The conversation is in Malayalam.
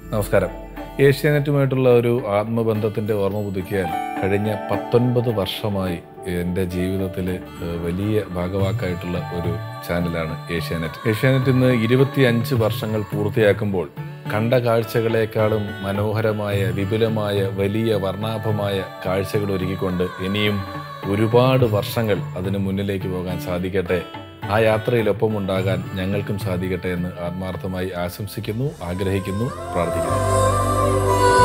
നമസ്കാരം ഏഷ്യാനെറ്റുമായിട്ടുള്ള ഒരു ആത്മബന്ധത്തിൻ്റെ ഓർമ്മ പുതുക്കിയാൽ കഴിഞ്ഞ പത്തൊൻപത് വർഷമായി എൻ്റെ ജീവിതത്തിൽ വലിയ ഭാഗവാക്കായിട്ടുള്ള ഒരു ചാനലാണ് ഏഷ്യാനെറ്റ് ഏഷ്യാനെറ്റ് ഇന്ന് ഇരുപത്തി അഞ്ച് വർഷങ്ങൾ പൂർത്തിയാക്കുമ്പോൾ കണ്ട കാഴ്ചകളെക്കാളും മനോഹരമായ വിപുലമായ വലിയ വർണ്ണാഭമായ കാഴ്ചകൾ ഒരുക്കിക്കൊണ്ട് ഇനിയും ഒരുപാട് വർഷങ്ങൾ അതിന് മുന്നിലേക്ക് പോകാൻ സാധിക്കട്ടെ ആ യാത്രയിലൊപ്പം ഉണ്ടാകാൻ ഞങ്ങൾക്കും സാധിക്കട്ടെ എന്ന് ആത്മാർത്ഥമായി ആശംസിക്കുന്നു ആഗ്രഹിക്കുന്നു പ്രാർത്ഥിക്കുന്നു